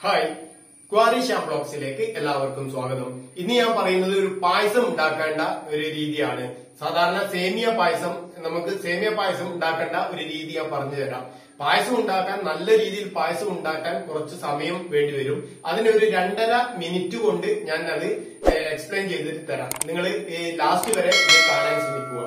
hi quarry sham ബ്ലോഗ്സിലേക്ക് എല്ലാവർക്കും സ്വാഗതം ഇന്ന് ഞാൻ പറയുന്നത് ഒരു പായസം ഉണ്ടാക്കേണ്ട ഒരു രീതിയാണ് സാധാരണ സേമിയ പായസം നമുക്ക് സേമിയ പായസം ഉണ്ടാക്കേണ്ട ഒരു രീതി ഞാൻ പറഞ്ഞു തരാം പായസം ഉണ്ടാക്കാൻ നല്ല രീതിയിൽ പായസം ഉണ്ടാക്കാൻ കുറച്ച് സമയം വേണ്ടി വരും അതിന് ഒരു രണ്ടര മിനിറ്റ് കൊണ്ട് ഞാൻ അത് എക്സ്പ്ലെയിൻ ചെയ്തിട്ട് തരാം നിങ്ങൾ ലാസ്റ്റ് വരെ ഇത് കാണാൻ ശ്രമിക്കുക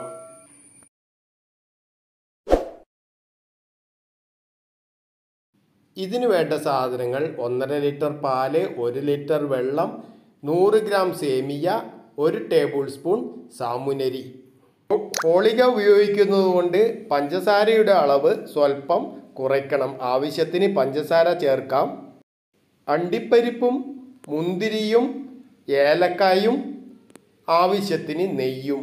ഇതിനു വേണ്ട സാധനങ്ങൾ ഒന്നര ലിറ്റർ പാല് ഒരു ലിറ്റർ വെള്ളം നൂറ് ഗ്രാം സേമിയ ഒരു ടേബിൾ സ്പൂൺ സാമുനരി ഹോളിക ഉപയോഗിക്കുന്നത് കൊണ്ട് പഞ്ചസാരയുടെ അളവ് സ്വല്പം കുറയ്ക്കണം ആവശ്യത്തിന് പഞ്ചസാര ചേർക്കാം അണ്ടിപ്പരിപ്പും മുന്തിരിയും ഏലക്കായും ആവശ്യത്തിന് നെയ്യും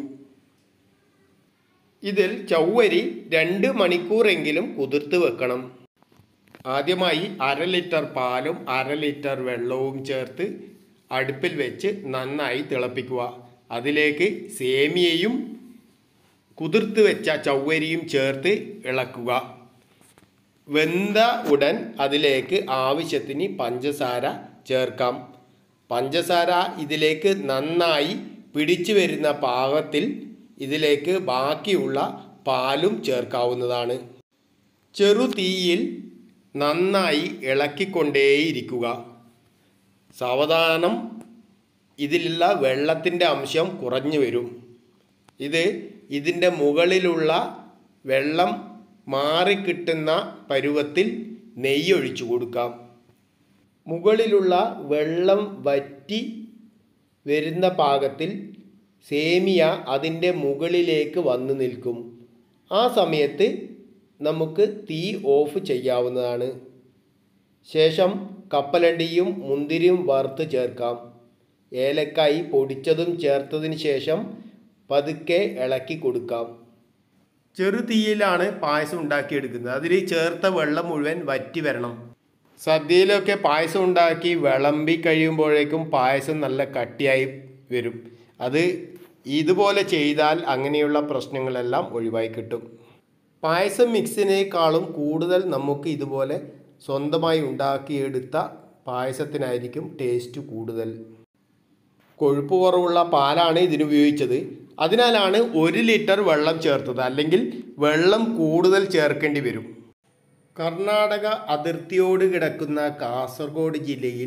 ഇതിൽ ചൗവരി രണ്ട് മണിക്കൂറെങ്കിലും കുതിർത്ത് വെക്കണം ആദ്യമായി അര ലിറ്റർ പാലും അര ലിറ്റർ വെള്ളവും ചേർത്ത് അടുപ്പിൽ വെച്ച് നന്നായി തിളപ്പിക്കുക അതിലേക്ക് സേമിയയും കുതിർത്ത് വെച്ച ചൗവരിയും ചേർത്ത് ഇളക്കുക വെന്ത ഉടൻ അതിലേക്ക് ആവശ്യത്തിന് പഞ്ചസാര ചേർക്കാം പഞ്ചസാര ഇതിലേക്ക് നന്നായി പിടിച്ചു വരുന്ന പാകത്തിൽ ഇതിലേക്ക് ബാക്കിയുള്ള പാലും ചേർക്കാവുന്നതാണ് ചെറു തീയിൽ നന്നായി ഇളക്കിക്കൊണ്ടേയിരിക്കുക സാവധാനം ഇതിലുള്ള വെള്ളത്തിൻ്റെ അംശം കുറഞ്ഞു വരും ഇത് ഇതിൻ്റെ മുകളിലുള്ള വെള്ളം മാറിക്കിട്ടുന്ന പരുവത്തിൽ നെയ്യ് ഒഴിച്ചു കൊടുക്കാം മുകളിലുള്ള വെള്ളം വറ്റി വരുന്ന പാകത്തിൽ സേമിയ അതിൻ്റെ മുകളിലേക്ക് വന്നു നിൽക്കും ആ സമയത്ത് നമുക്ക് തീ ഓഫ് ചെയ്യാവുന്നതാണ് ശേഷം കപ്പലണ്ടിയും മുന്തിരിയും വറുത്ത് ചേർക്കാം ഏലക്കായി പൊടിച്ചതും ചേർത്തതിന് ശേഷം പതുക്കെ ഇളക്കി കൊടുക്കാം ചെറു തീയിലാണ് പായസം ഉണ്ടാക്കിയെടുക്കുന്നത് അതിൽ ചേർത്ത വെള്ളം മുഴുവൻ വറ്റി വരണം സദ്യയിലൊക്കെ പായസം ഉണ്ടാക്കി വിളമ്പി കഴിയുമ്പോഴേക്കും പായസം നല്ല കട്ടിയായി വരും അത് ഇതുപോലെ ചെയ്താൽ അങ്ങനെയുള്ള പ്രശ്നങ്ങളെല്ലാം ഒഴിവായി കിട്ടും പായസം മിക്സിനേക്കാളും കൂടുതൽ നമുക്ക് ഇതുപോലെ സ്വന്തമായി ഉണ്ടാക്കിയെടുത്ത പായസത്തിനായിരിക്കും ടേസ്റ്റ് കൂടുതൽ കൊഴുപ്പ് കുറവുള്ള പാലാണ് ഇതിന് ഉപയോഗിച്ചത് അതിനാലാണ് ഒരു ലിറ്റർ വെള്ളം ചേർത്തത് അല്ലെങ്കിൽ വെള്ളം കൂടുതൽ ചേർക്കേണ്ടി വരും കർണാടക അതിർത്തിയോട് കിടക്കുന്ന കാസർഗോഡ് ജില്ലയിൽ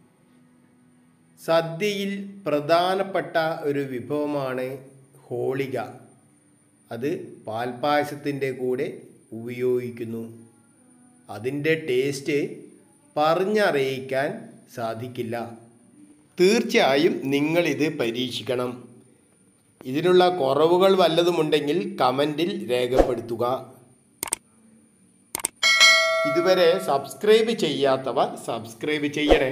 സദ്യയിൽ പ്രധാനപ്പെട്ട ഒരു വിഭവമാണ് ഹോളിക അത് പാൽപ്പായസത്തിൻ്റെ കൂടെ ഉപയോഗിക്കുന്നു അതിൻ്റെ ടേസ്റ്റ് പറഞ്ഞറിയിക്കാൻ സാധിക്കില്ല തീർച്ചയായും നിങ്ങളിത് പരീക്ഷിക്കണം ഇതിനുള്ള കുറവുകൾ വല്ലതുമുണ്ടെങ്കിൽ കമൻറ്റിൽ രേഖപ്പെടുത്തുക ഇതുവരെ സബ്സ്ക്രൈബ് ചെയ്യാത്തവർ സബ്സ്ക്രൈബ് ചെയ്യണേ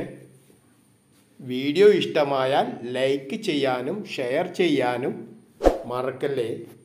വീഡിയോ ഇഷ്ടമായാൽ ലൈക്ക് ചെയ്യാനും ഷെയർ ചെയ്യാനും മറക്കല്ലേ